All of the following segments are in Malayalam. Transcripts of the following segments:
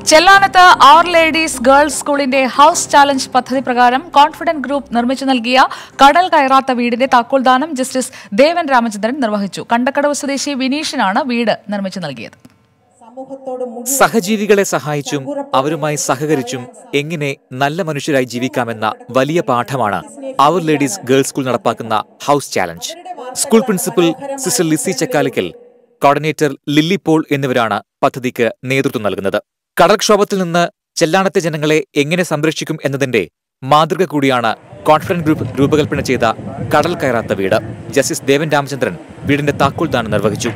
ചെല്ലാനത്ത് ആർ ലേഡീസ് ഗേൾസ് സ്കൂളിന്റെ ഹൌസ് ചാലഞ്ച് പദ്ധതി പ്രകാരം കോൺഫിഡന്റ് ഗ്രൂപ്പ് നിർമ്മിച്ചു നൽകിയ കടൽ കയറാത്ത വീടിന്റെ താക്കോൽദാനം ജസ്റ്റിസ് ദേവൻ രാമചന്ദ്രൻ നിർവഹിച്ചു കണ്ടക്കടവ് സ്വദേശി വിനീഷിനാണ് വീട് നിർമ്മിച്ചു നൽകിയത് സഹജീവികളെ സഹായിച്ചും അവരുമായി സഹകരിച്ചും എങ്ങനെ നല്ല മനുഷ്യരായി ജീവിക്കാമെന്ന വലിയ പാഠമാണ് അവർ ലേഡീസ് ഗേൾസ് സ്കൂൾ നടപ്പാക്കുന്ന house challenge school principal sister Lissy Chakkalikkal coordinator Lilly Paul എന്നിവരാണ് പദ്ധതിക്ക് നേതൃത്വം നൽകുന്നത് കടൽക്ഷോഭത്തിൽ നിന്ന് ചെല്ലാണത്തെ ജനങ്ങളെ എങ്ങനെ സംരക്ഷിക്കും എന്നതിന്റെ മാതൃക കൂടിയാണ് കോൺഫിഡന്റ് ഗ്രൂപ്പ് രൂപകൽപ്പന ചെയ്ത കടൽ കയറാത്ത വീട് ജസ്റ്റിസ് ദേവൻ രാമചന്ദ്രൻ വീടിന്റെ താക്കോൽദാനം നിർവഹിച്ചു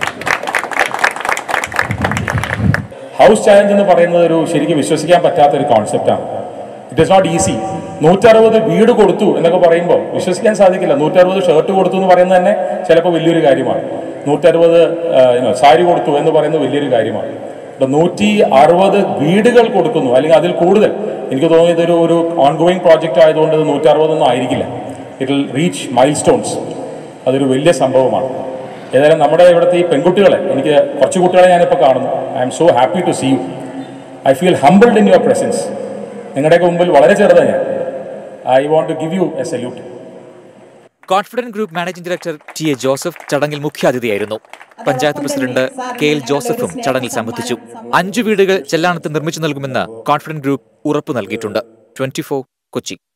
ഹൗസ് ചാലഞ്ച് എന്ന് പറയുന്നത് ഒരു ശരിക്കും വിശ്വസിക്കാൻ പറ്റാത്ത ഒരു കോൺസെപ്റ്റാണ് ഇറ്റ് ഇസ് നോട്ട് ഈസി നൂറ്ററുപത് വീട് കൊടുത്തു എന്നൊക്കെ പറയുമ്പോൾ വിശ്വസിക്കാൻ സാധിക്കില്ല നൂറ്ററുപത് ഷർട്ട് കൊടുത്തു എന്ന് പറയുന്നത് തന്നെ ചിലപ്പോൾ വലിയൊരു കാര്യമാണ് നൂറ്ററുപത് സാരി കൊടുത്തു എന്ന് പറയുന്നത് വലിയൊരു കാര്യമാണ് ഇപ്പം നൂറ്റി അറുപത് വീടുകൾ കൊടുക്കുന്നു അല്ലെങ്കിൽ അതിൽ കൂടുതൽ എനിക്ക് തോന്നുന്നു ഇതൊരു ഒരു ഓൺഗോയിങ് പ്രോജക്റ്റ് ആയതുകൊണ്ട് ഇത് നൂറ്ററുപതൊന്നും ആയിരിക്കില്ല it will reach milestones അതൊരു വലിയ സംഭവമാണ് ഏതായാലും നമ്മുടെ ഇവിടുത്തെ ഈ പെൺകുട്ടികളെ എനിക്ക് കുറച്ച് കുട്ടികളെ ഞാനിപ്പോൾ കാണുന്നു I am so happy to see you I feel humbled in your presence നിങ്ങളുടെയൊക്കെ മുമ്പിൽ വളരെ ചെറുതാണ് ഞാൻ I want to give you a salute Confident Group managing director T A Joseph ചടങ്ങിൽ മുഖ്യാതിഥിയായിരുന്നു പഞ്ചായത്ത് പ്രസിഡന്റ് കെ എൽ ജോസഫും ചടങ്ങിൽ സംബന്ധിച്ചു അഞ്ചു വീടുകൾ ചെല്ലാണത്ത് നിർമ്മിച്ചു നൽകുമെന്ന് കോൺഫിഡന്റ് ഗ്രൂപ്പ് ഉറപ്പു നൽകിയിട്ടുണ്ട് ട്വന്റി കൊച്ചി